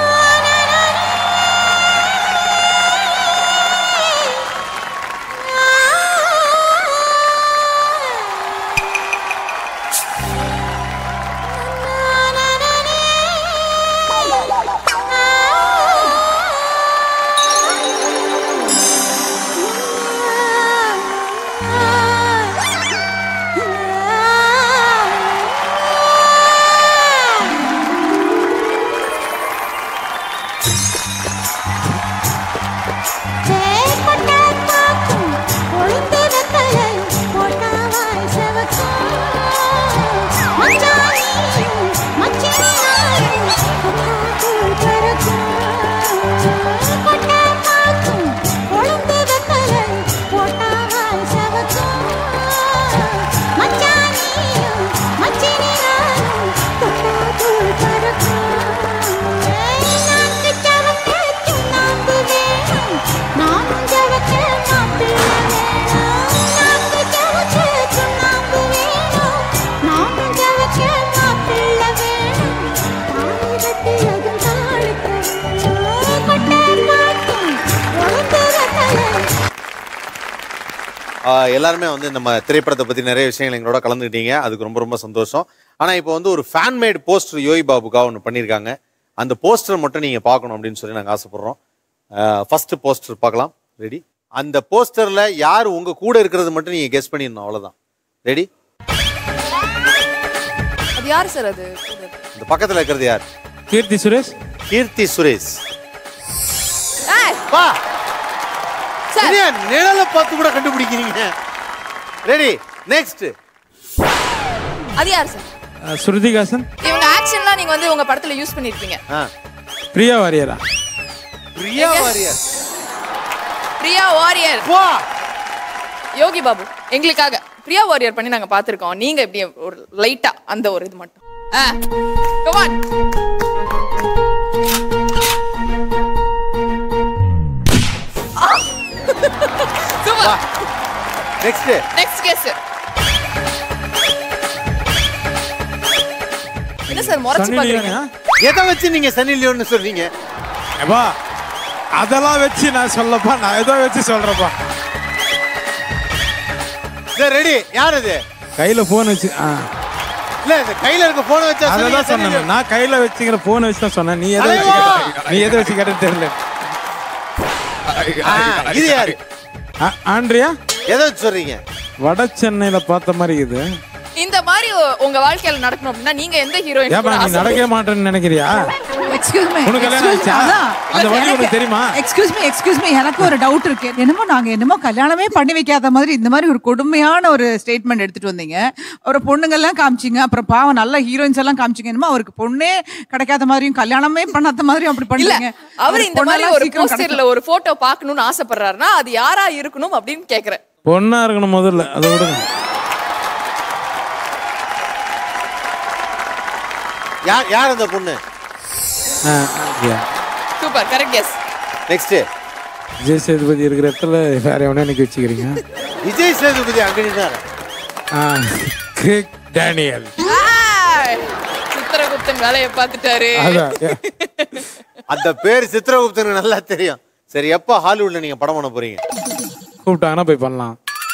ஆஹ் எல்லாருமே வந்து நம்ம திரைப்படத்தை பத்தி நிறைய விஷயங்கள் எங்களோட கலந்துக்கிட்டீங்க அதுக்கு ரொம்ப ரொம்ப சந்தோஷம் ஆனா இப்போ வந்து ஒரு ஃபேன் மேட் போஸ்டர் யோகி பாபுக்கா ஒன்று பண்ணியிருக்காங்க அந்த போஸ்டர் மட்டும் நீங்க பார்க்கணும் அப்படின்னு சொல்லி நாங்கள் ஆசைப்படுறோம் ஃபர்ஸ்ட் போஸ்டர் பார்க்கலாம் ரெடி அந்த போஸ்டர்ல யார் உங்க கூட இருக்கிறது மட்டும் நீங்க கெஸ் பண்ணிடணும் அவ்வளவுதான் ரெடி அது யார் சார் அது இந்த பக்கத்துல இருக்கிறது யார் கீர்த்தி சுரேஷ் கீர்த்தி சுரேஷ் ஏய், வா சரியா நிழலை பார்த்து கூட கண்டுபிடிக்கிறீங்க ரெடி நெக்ஸ்ட் அது யார் சார் அஹ், ஸ்ருதிகாசன் இவங்க ஆக்ஷன்லாம் நீங்க வந்து உங்க படத்துல யூஸ் பண்ணிருக்கீங்க பிரியா வாரியரா பிரியா வாரியர் பிரியா வாரியர் யோகி பாபு எங்களுக்காக பிரியா வாரியர் பண்ணி நாங்க பாத்திருக்கோம் நீங்க எப்படி ஒரு லைட்டா அந்த ஒரு இது மட்டும் ஆ come on. ஆ. Super. நெக்ஸ்ட் நெக்ஸ்ட் கெஸ் என்ன சார் முறைச்சு பாக்குறீங்க எதை வச்சு நீங்க சன்னி லியோன்னு சொல்றீங்க ஏப்பா அதெல்லாம் வச்சு நான் சொல்லப்பா நான் ஏதோ வச்சு சொல்றேன்ப்பா சரி ரெடி யார் அது கையில போன் வச்சு ஆ இல்ல இந்த கையில இருக்க போன வச்சா அதை தான் சொன்னேன் நான் கையில வச்சுக்கிற போனை வச்சு தான் சொன்னேன் நீ எதை வச்சு கேட்ட? நீ எதை வச்சு கேட்டேன்னு தெரியல இது யாரு ஆ- ஆண்ட்ரியா எதை வச்சு சொல்றீங்க வட சென்னையில பார்த்த மாதிரி இது இந்த மாதிரி உ- உங்க வாழ்க்கையில நடக்கணும் அப்படின்னா நீங்க எந்த ஹீரோயின் ஏப்பா நீ நடக்கவே மாட்டேன்னு நினைக்கிறியா எக்ஸ்கியூஸ் மீ உனக்கு கல்யாணம் ஆயிடுச்சா? அந்த வழி உனக்கு தெரியுமா? எக்ஸ்கியூஸ் மீ எக்ஸ்கியூஸ் மீ எனக்கு ஒரு டவுட் இருக்கு என்னமோ நாங்க என்னமோ கல்யாணமே பண்ணி வைக்காத மாதிரி இந்த மாதிரி ஒரு கொடுமையான ஒரு ஸ்டேட்மெண்ட் எடுத்துட்டு வந்தீங்க ஒரு பொண்ணுங்க எல்லாம் காமிச்சீங்க அப்புறம் பாவம் நல்ல ஹீரோயின்ஸ் எல்லாம் காமிச்சீங்க என்னமோ அவருக்கு பொண்ணே கிடைக்காத மாதிரியும் கல்யாணமே பண்ணாத மாதிரியும் அப்படி இல்ல பண்ணீங்க அவர் இந்த மாதிரி பொண்ணெல்லாம் ஒரு சீக்கிரம் போஸ்டர்ல ஒரு போட்டோ பார்க்கணும்னு ஆசைப்படுறாருன்னா அது யாரா இருக்கணும் அப்படின்னு கேக்குறேன் பொண்ணா இருக்கணும் முதல்ல அதை விடுங்க யார் யார் அந்த பொண்ணு ஆ, Andrea. Super correct yes next Vijay Sethupathi இருக்கிற இடத்துல வேற எவனே எனக்கு வச்சுக்கிறீங்க விஜய் சேதுபதி அங்க நின்னாரு ஆ, கிரேக் டேனியல் சித்திரகுப்தன் வேலையை பார்த்துட்டாரு அதான் அந்த பேர் சித்திரகுப்தனுக்கு நல்லா தெரியும் சரி எப்போ ஹாலிவுட்ல நீங்க படம் பண்ண போறீங்க கூப்பிட்டாங்கன்னா போய் பண்ணலாம்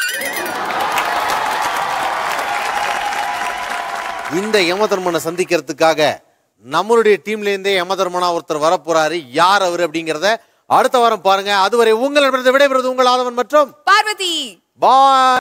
இந்த யமதர்மனை சந்திக்கிறதுக்காக நம்மளுடைய டீம்ல இருந்தே யமதர்மனா ஒருத்தர் வரப்போறாரு யார் அவர் அப்படிங்கறத அடுத்த வாரம் பாருங்க அதுவரை உங்களிடமிருந்து விடைபெறுவது உங்கள் ஆதவன் மற்றும் பார்வதி பாய்